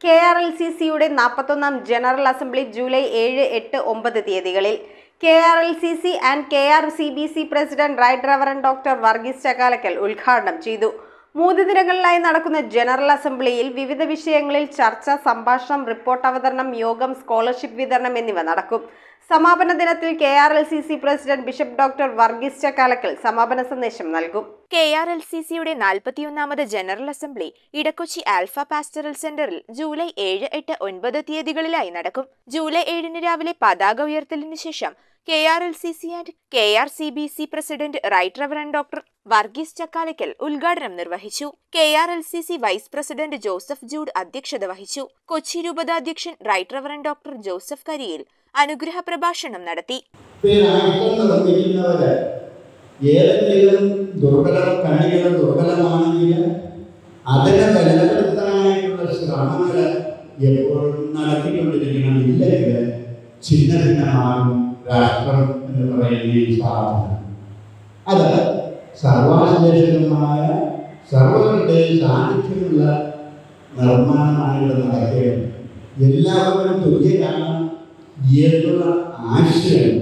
K R L C സിയുടെ നാൽപ്പത്തൊന്നാം general assembly July ഏഴ് എട്ട് ഒമ്പത് തീയതികളിൽ K R L C C and K R C B C president right reverend doctor Varghese Chakkalakkal ഉദ്ഘാടനം ചെയ്തു മൂന്ന് ദിനങ്ങളിലായി നടക്കുന്ന ജനറൽ അസംബ്ലിയിൽ വിവിധ വിഷയങ്ങളിൽ ചർച്ച സംഭാഷണം റിപ്പോർട്ട് അവതരണം യോഗം സ്കോളർഷിപ്പ് വിതരണം എന്നിവ നടക്കും സമാപന ദിനത്തിൽ K R L C C president bishop doctor Varghese Chakkalakkal സമാപന സന്ദേശം നൽകും കെ ആർ എൽ സി സിയുടെ നാൽപ്പത്തിയൊന്നാമത് general assembly Edakochi alpha pastoral സെന്ററിൽ ജൂലൈ ഏഴ് എട്ട് ഒൻപത് തീയതികളിലായി നടക്കും ജൂലൈ ഏഴിന് രാവിലെ പതാക ഉയർത്തലിന് ശേഷം K R L C C and K R C B C president right reverend doctor Varghese Chakkalakkal ഉദ്ഘാടനം നിർവഹിച്ചു K R L C C vice president Joseph Jude അധ്യക്ഷത വഹിച്ചു കൊച്ചി രൂപതാധ്യക്ഷൻ right reverend doctor Joseph Kariyil അനുഗ്രഹ പ്രഭാഷണം നടത്തി രാഷ്ട്രം നിർമ്മിക്കുന്നവര് ഏതെങ്കിലും ദുർബലം കണികൾ ദുർബലമാണെങ്കിൽ അതിനെ ബലപ്പെടുത്താനായിട്ടുള്ള ശ്രമങ്ങൾ എപ്പോഴും നടത്തിക്കൊണ്ടിരിക്കണം ഇല്ലെങ്കിൽ ഛിന്ന ഭിന്നമാകും രാഷ്ട്രം എന്ന് പറയുന്ന ഈ സാധനം അത് സർവാശ്ലേഷകമായ സർവരുടെയും സാന്നിധ്യമുള്ള നിർമ്മാണമാണ് ഇവിടെ നടക്കേണ്ടത് എല്ലാവരും തുല്യരാണ് എന്നുള്ള ആശയം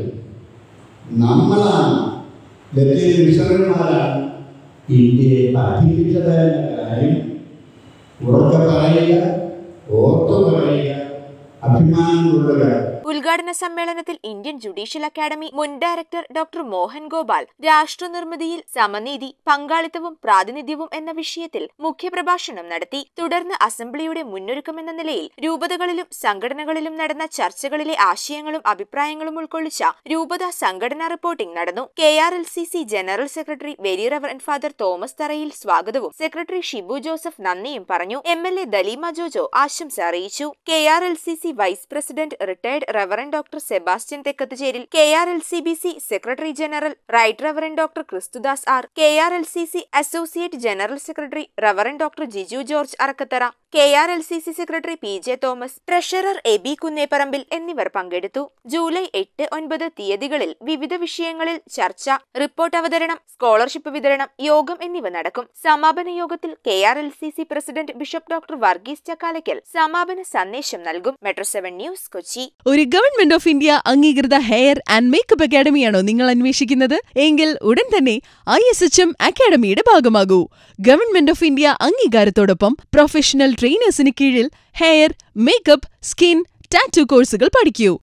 നമ്മളാണ് ലത്തീൻ മിഷണറിമാരാണ് ഇന്ത്യയെ പഠിപ്പിച്ചത് എന്ന കാര്യം ഉറക്കെ പറയുക ഓർത്തു പറയുക അഭിമാനം കൊള്ളുക ഉദ്ഘാടന സമ്മേളനത്തിൽ ഇന്ത്യൻ ജുഡീഷ്യൽ അക്കാദമി മുൻ ഡയറക്ടർ ഡോക്ടർ മോഹൻ ഗോപാൽ രാഷ്ട്രനിർമ്മിതിയിൽ സമനീതി പങ്കാളിത്തവും പ്രാതിനിധ്യവും എന്ന വിഷയത്തിൽ മുഖ്യപ്രഭാഷണം നടത്തി തുടർന്ന് അസംബ്ലിയുടെ മുന്നൊരുക്കമെന്ന നിലയിൽ രൂപതകളിലും സംഘടനകളിലും നടന്ന ചർച്ചകളിലെ ആശയങ്ങളും അഭിപ്രായങ്ങളും ഉൾക്കൊള്ളിച്ച രൂപത സംഘടനാ റിപ്പോർട്ടിംഗ് നടന്നു K R L C C general secretary very reverend father Thomas Tharayil സ്വാഗതവും സെക്രട്ടറി ഷിബു ജോസഫ് നന്ദിയും പറഞ്ഞു M L A Dalima Jojo ആശംസ അറിയിച്ചു K R L C C vice president retired reverend doctor Sebastian Thekkethucheril K R L C B C secretary general right reverend doctor Christudas R K R L C C associate general secretary reverend doctor Jiju George Arakkathara K R L C C secretary P J Thomas treasurer Abey Kunnepparambil എന്നിവർ പങ്കെടുത്തു July എട്ട് ഒൻപത് തീയതികളിൽ വിവിധ വിഷയങ്ങളിൽ ചർച്ച report അവതരണം scholarship വിതരണം യോഗം എന്നിവ നടക്കും സമാപന യോഗത്തിൽ K R L C C president bishop doctor Varghese Chakkalakkal സമാപന സന്ദേശം നൽകും മെട്രോ സെവൻ ന്യൂസ് കൊച്ചി ഒരു ഗവൺമെന്റ് ഓഫ് ഇന്ത്യ അംഗീകൃത ഹെയർ ആൻഡ് മേക്കപ്പ് അക്കാഡമിയാണോ നിങ്ങൾ അന്വേഷിക്കുന്നത് എങ്കിൽ ഉടൻ തന്നെ ഐ എസ് എച്ച് എം അക്കാഡമിയുടെ ഭാഗമാകൂ ഗവൺമെന്റ് ഓഫ് ഇന്ത്യ അംഗീകാരത്തോടൊപ്പം പ്രൊഫഷണൽ ട്രെയിനേഴ്സിന് കീഴിൽ ഹെയർ മേക്കപ്പ് സ്കിൻ ടാറ്റു കോഴ്സുകൾ പഠിക്കൂ